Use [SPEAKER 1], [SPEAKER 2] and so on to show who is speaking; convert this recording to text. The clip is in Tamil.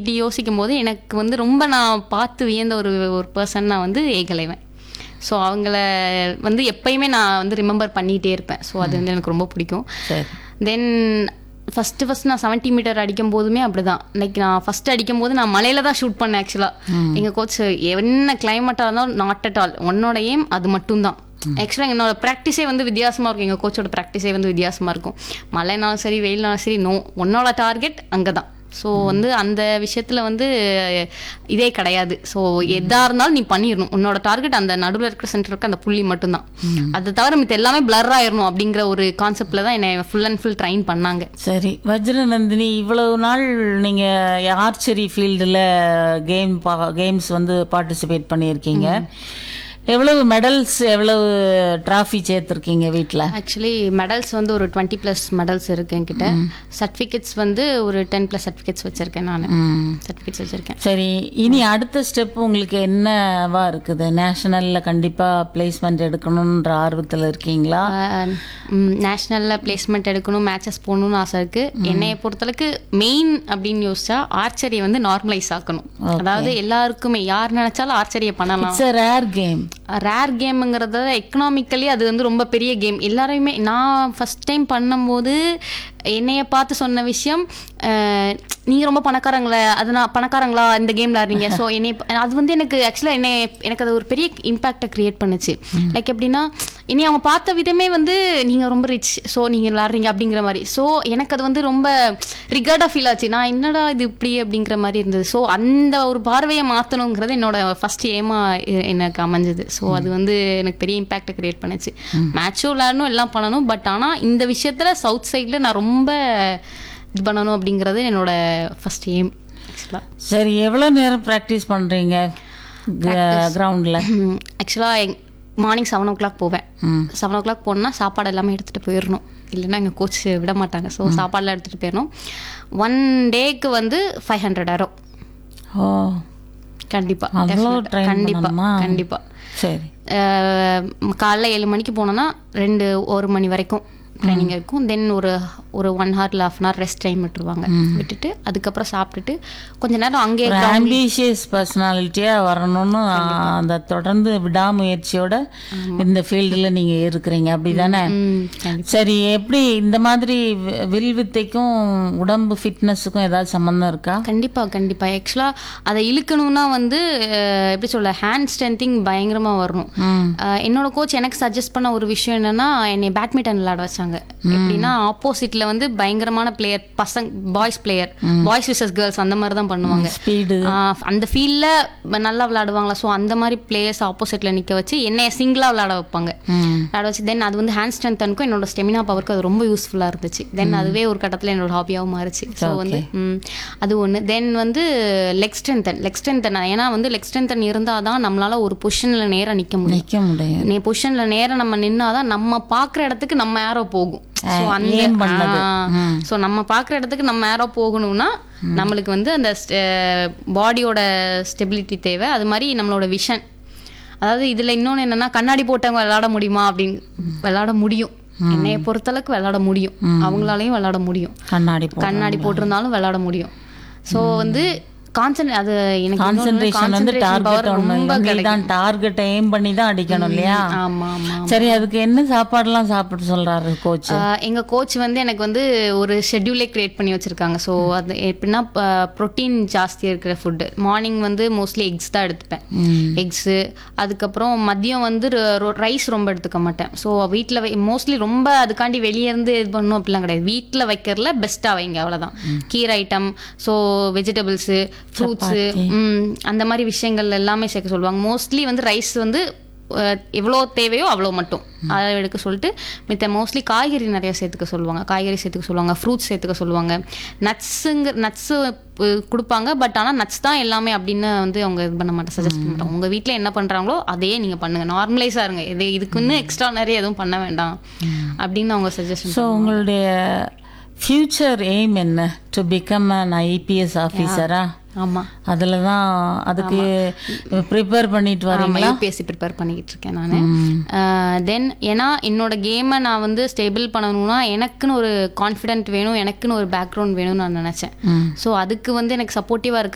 [SPEAKER 1] இப்படி யோசிக்கும் போது எனக்கு வந்து ரொம்ப நான் பார்த்து வியந்த ஒரு ஒரு பர்சன் நான் வந்து ஏகலைவன் ஸோ அவங்கள வந்து எப்பயுமே நான் வந்து ரிமெம்பர் பண்ணிகிட்டே இருப்பேன் ஸோ அது வந்து எனக்கு ரொம்ப பிடிக்கும்
[SPEAKER 2] சரி
[SPEAKER 1] தென் ஃபஸ்ட்டு ஃபஸ்ட் நான் செவன்ட்டி மீட்டர் அடிக்கும் போதுமே அப்படிதான் லைக் நான் ஃபஸ்ட் அடிக்கும் போது நான் மலையில தான் ஷூட் பண்ணேன் ஆக்சுவலாக எங்கள் கோச் என்ன கிளைமேட்டாக இருந்தாலும் நாட் அட் ஆல் உன்னோட ஏம் அது மட்டும்தான் ஆக்சுவலாக என்னோட ப்ராக்டிஸே வந்து வித்தியாசமாக இருக்கும் எங்கள் கோச்சோட ப்ராக்டிஸே வந்து வித்தியாசமாக இருக்கும் மழைனாலும் சரி வெயில்னாலும் சரி நோ உன்னோட டார்கெட் அங்கே தான் ஸோ வந்து அந்த விஷயத்தில் வந்து இதே கிடையாது ஸோ எதா இருந்தாலும் நீ பண்ணிடணும் உன்னோட டார்கெட் அந்த நடுவில் இருக்கிற சென்டர் இருக்க அந்த புள்ளி மட்டும்தான் அதை தவிர மித்த எல்லாமே பிளர் ஆயிடணும் அப்படிங்கிற ஒரு கான்செப்டில் தான் என்னை ஃபுல் அண்ட் ஃபுல் ட்ரைன் பண்ணாங்க
[SPEAKER 2] சரி வஜ்ரநந்தினி இவ்வளவு நாள் நீங்கள் ஆர்ச்சரி ஃபீல்டில் கேம் பா கேம்ஸ் வந்து பார்ட்டிசிபேட் பண்ணியிருக்கீங்க எவ்வளவு மெடல்ஸ் எவ்வளவு டிராஃபி சேர்த்துருக்கீங்க வீட்டில்
[SPEAKER 1] ஆக்சுவலி மெடல்ஸ் வந்து ஒரு டுவெண்ட்டி ப்ளஸ் மெடல்ஸ் இருக்கு என்கிட்ட சர்டிஃபிகேட்ஸ் வந்து ஒரு டென் ப்ளஸ் சர்டிஃபிகேட்ஸ் வச்சிருக்கேன் நான் சர்டிஃபிகேட்ஸ் வச்சிருக்கேன்
[SPEAKER 2] சரி இனி அடுத்த ஸ்டெப் உங்களுக்கு என்னவா இருக்குது நேஷனலில் கண்டிப்பாக பிளேஸ்மெண்ட் எடுக்கணுன்ற ஆர்வத்தில் இருக்கீங்களா
[SPEAKER 1] நேஷ்னலில் பிளேஸ்மெண்ட் எடுக்கணும் மேட்சஸ் போகணும்னு ஆசை இருக்கு என்னைய பொறுத்தளவுக்கு மெயின் அப்படின்னு யோசிச்சா ஆர்ச்சரியை வந்து நார்மலைஸ் ஆக்கணும் அதாவது எல்லாருக்குமே யார் நினைச்சாலும் ஆர்ச்சரியை பண்ணலாம்
[SPEAKER 2] it's a rare game
[SPEAKER 1] rare கேமுங்கிறத எக்கனாமிக்கலி அது வந்து ரொம்ப பெரிய கேம் எல்லாரையுமே நான் ஃபஸ்ட் டைம் பண்ணும்போது என்னைய பார்த்து சொன்ன விஷயம் அஹ், நீங்க ரொம்ப பணக்காரங்களா அது நான் பணக்காரங்களா இந்த கேம்ல ஆடுறீங்க ஸோ என்னை அது வந்து எனக்கு ஆக்சுவலாக என்னை எனக்கு அது ஒரு பெரிய இம்பாக்டை கிரியேட் பண்ணுச்சு லைக் எப்படின்னா இனி அவங்க பார்த்த விதமே வந்து நீங்க ரொம்ப ரிச் ஸோ நீங்க விளாடுறீங்க அப்படிங்கிற மாதிரி ஸோ எனக்கு அது வந்து ரொம்ப ரிகார்டாக ஃபீல் ஆச்சு நான் என்னடா இது இப்படி அப்படிங்கிற மாதிரி இருந்தது ஸோ அந்த ஒரு பார்வையை மாற்றணுங்கிறது என்னோட ஃபர்ஸ்ட் ஏமா எனக்கு அமைஞ்சது ஸோ அது வந்து எனக்கு பெரிய இம்பாக்டை கிரியேட் பண்ணுச்சு மேட்சும் விளாடணும் எல்லாம் பண்ணணும் பட் ஆனால் இந்த விஷயத்தில் சவுத் சைடில் நான் ரொம்ப இது பண்ணணும் அப்படிங்கிறது என்னோட ஃபர்ஸ்ட் எய்ம் ஆக்சுவலாக
[SPEAKER 2] சரி எவ்வளோ நேரம் ப்ராக்டிஸ் பண்ணுறீங்க கிரவுண்டில்
[SPEAKER 1] ஆக்சுவலாக மார்னிங் செவன் ஓ கிளாக் போவேன் செவன் ஓ கிளாக் போனேன்னா சாப்பாடு எல்லாமே எடுத்துகிட்டு போயிடணும் இல்லைன்னா எங்கள் கோச் விட மாட்டாங்க ஸோ சாப்பாடுலாம் எடுத்துகிட்டு போயிடணும் ஒன் டேக்கு வந்து ஃபைவ் ஹண்ட்ரட் ஆயிரும்
[SPEAKER 2] ஓ
[SPEAKER 1] கண்டிப்பாக
[SPEAKER 2] அவ்வளோ ட்ரைன்
[SPEAKER 1] கண்டிப்பாக
[SPEAKER 2] பண்ணணுமா
[SPEAKER 1] கண்டிப்பாக
[SPEAKER 2] சரி
[SPEAKER 1] காலைல ஏழு மணிக்கு போனோன்னா ரெண்டு ஒரு மணி வரைக்கும் ட்ரைனிங் இருக்கும் தென் ஒரு ஒரு ஒன் ஹவர்ல half an hour rest time விட்டுருவாங்க விட்டுட்டு அதுக்கப்புறம் சாப்பிட்டுட்டு கொஞ்ச நேரம் அங்கேயே
[SPEAKER 2] ஒரு ஆம்பிஷியஸ் பர்சனாலிட்டியாக வரணும்னு அந்த தொடர்ந்து விடாமுயற்சியோட இந்த ஃபீல்டில் நீங்கள் இருக்கிறீங்க அப்படி தானே
[SPEAKER 1] ம், கண்டிப்பா.
[SPEAKER 2] சரி எப்படி இந்த மாதிரி வி- வில் வித்தைக்கும் உடம்பு ஃபிட்னஸுக்கும் ஏதாவது சம்மந்தம் இருக்கா
[SPEAKER 1] கண்டிப்பா கண்டிப்பா ஆக்சுவலா அதை இழுக்கணும்னா வந்து அஹ், எப்படி சொல்ல ஹேண்ட் ஸ்ட்ரென்த்திங் பயங்கரமா வரணும்
[SPEAKER 2] ம்
[SPEAKER 1] அஹ், என்னோட கோச் எனக்கு சஜஸ்ட் பண்ண ஒரு விஷயம் என்னன்னா என்னை பேட்மிண்டன் விளையாட வச்சாங்க எப்படின்னா ஆப்போசிட்ல வந்து பயங்கரமான பிளேயர் பசங்க boys player boys versus girls அந்த மாதிரி தான் பண்ணுவாங்க
[SPEAKER 2] ஸ்பீடு
[SPEAKER 1] ஆஹ் அந்த ஃபீல்டில் நல்லா விளையாடுவாங்களா ஸோ அந்த மாதிரி பிளேயர்ஸ் ஆப்போசிட்ல நிற்க வச்சு என்னைய சிங்கிளாக விளையாட வைப்பாங்க
[SPEAKER 2] ம்
[SPEAKER 1] விளையாட வச்சு தென் அது வந்து ஹேண்ட் ஸ்ட்ரென்த்தனுக்கும் என்னோட ஸ்டெமினா பவருக்கு அது ரொம்ப யூஸ்ஃபுல்லாக இருந்துச்சு தென் அதுவே ஒரு கட்டத்தில் என்னோட ஹாபியாகவும் மாறுச்சு ஸோ வந்து ம், அது ஒன்று தென் வந்து லெக் ஸ்ட்ரென்த்தன் லெக் ஸ்ட்ரென்த்தன் ஏன்னா வந்து லெக் ஸ்ட்ரென்த்தன் இருந்தால் தான் நம்மளால ஒரு பொசிஷனில் நேராக நிற்க முடியும்
[SPEAKER 2] நிற்க முடியும்
[SPEAKER 1] நீ பொசிஷனில் நேராக நம்ம நின்னாதான் நம்ம பார்க்குற இடத்துக்கு நம்ம ஏரோ போகும் ஸோ
[SPEAKER 2] aim பண்ணது.
[SPEAKER 1] அந்த ஸோ நம்ம பார்க்குற இடத்துக்கு நம்ம ஏரோ போகணும்னா நம்மளுக்கு வந்து அந்த பாடியோட ஸ்டெபிலிட்டி தேவை அது மாதிரி நம்மளோட விஷன் அதாவது இதில் இன்னொன்று என்னன்னா கண்ணாடி போட்டவங்க விளையாட முடியுமா அப்படின்னு விளையாட முடியும் என்னைய பொறுத்தளவுக்கு விளையாட முடியும் அவங்களாலையும் விளையாட முடியும்
[SPEAKER 2] கண்ணாடி போ
[SPEAKER 1] கண்ணாடி போட்டிருந்தாலும் விளையாட முடியும் ஸோ வந்து கான்சன் அது எனக்கு இன்னொன்னு
[SPEAKER 2] கான்சென்ட்ரேஷன் வந்து
[SPEAKER 1] concentration power
[SPEAKER 2] டார்கெட் ஒன்று
[SPEAKER 1] ரொம்ப
[SPEAKER 2] நீ தான் டார்கெட்டை எய்ம் பண்ணி தான் அடிக்கணும் இல்லையா
[SPEAKER 1] ஆமா ஆமா
[SPEAKER 2] சரி அதுக்கு என்ன சாப்பாடுலாம் சாப்பிட சொல்றாரு கோச்
[SPEAKER 1] ஆஹ் எங்க கோச் வந்து எனக்கு வந்து ஒரு ஷெட்யூலே கிரியேட் பண்ணி வச்சிருக்காங்க ஸோ அது எப்படின்னா ப்ரோட்டீன் ஜாஸ்தி இருக்கிற ஃபுட்டு மார்னிங் வந்து மோஸ்ட்லி எக்ஸ் தான் எடுத்துப்பேன் எக்ஸு அதுக்கப்புறம் மதியம் வந்து ரைஸ் ரொம்ப எடுத்துக்க மாட்டேன் ஸோ வீட்டில் மோஸ்ட்லி ரொம்ப அதுக்காண்டி வெளியே இருந்து இது பண்ணணும் அப்படிலாம் கிடையாது வீட்டில் வைக்கிறதுல பெஸ்ட்டாக வைங்க அவ்வளோதான் கீரை ஐட்டம் ஸோ வெஜிடபிள்ஸு ஃப்ரூட்ஸு அந்த மாதிரி விஷயங்கள் எல்லாமே சேர்க்க சொல்லுவாங்க மோஸ்ட்லி வந்து ரைஸ் வந்து அஹ், எவ்வளோ தேவையோ அவ்வளோ மட்டும் அதை எடுக்க சொல்லிட்டு மித்த மோஸ்ட்லி காய்கறி நிறைய சேர்த்துக்க சொல்லுவாங்க காய்கறி சேர்த்துக்க சொல்லுவாங்க ஃப்ரூட்ஸ் சேர்த்துக்க சொல்லுவாங்க நட்ஸுங்க நட்ஸு கொடுப்பாங்க பட் ஆனால் நட்ஸ் தான் எல்லாமே அப்படின்னு வந்து அவங்க இது பண்ண மாட்டேன் சஜஸ்ட் பண்ண மாட்டாங்க உங்கள் வீட்டில் என்ன பண்ணுறாங்களோ அதையே நீங்கள் பண்ணுங்கள் நார்மலைஸாக இருங்க இது இதுக்குன்னு எக்ஸ்ட்ரா நிறைய எதுவும் பண்ண வேண்டாம் அப்படின்னு அவங்க சஜஷன்
[SPEAKER 2] ஸோ உங்களுடைய ஃபியூச்சர் எய்ம் என்ன டு பிகம் அன் ஐபிஎஸ் ஆஃபீஸரா
[SPEAKER 1] ஆமாம்
[SPEAKER 2] அதில் தான் அதுக்கு ப்ரிப்பேர் பண்ணிட்டு வரீங்களா
[SPEAKER 1] யூபிஎஸ்சி ப்ரிப்பேர் பண்ணிக்கிட்டு இருக்கேன் நான் தென் ஏன்னா என்னோட கேமை நான் வந்து ஸ்டேபிள் பண்ணணும்னா எனக்குன்னு ஒரு கான்ஃபிடென்ட் வேணும் எனக்குன்னு ஒரு பேக்ரவுண்ட் வேணும்னு நான் நினச்சேன் ஸோ அதுக்கு வந்து எனக்கு சப்போர்ட்டிவாக இருக்க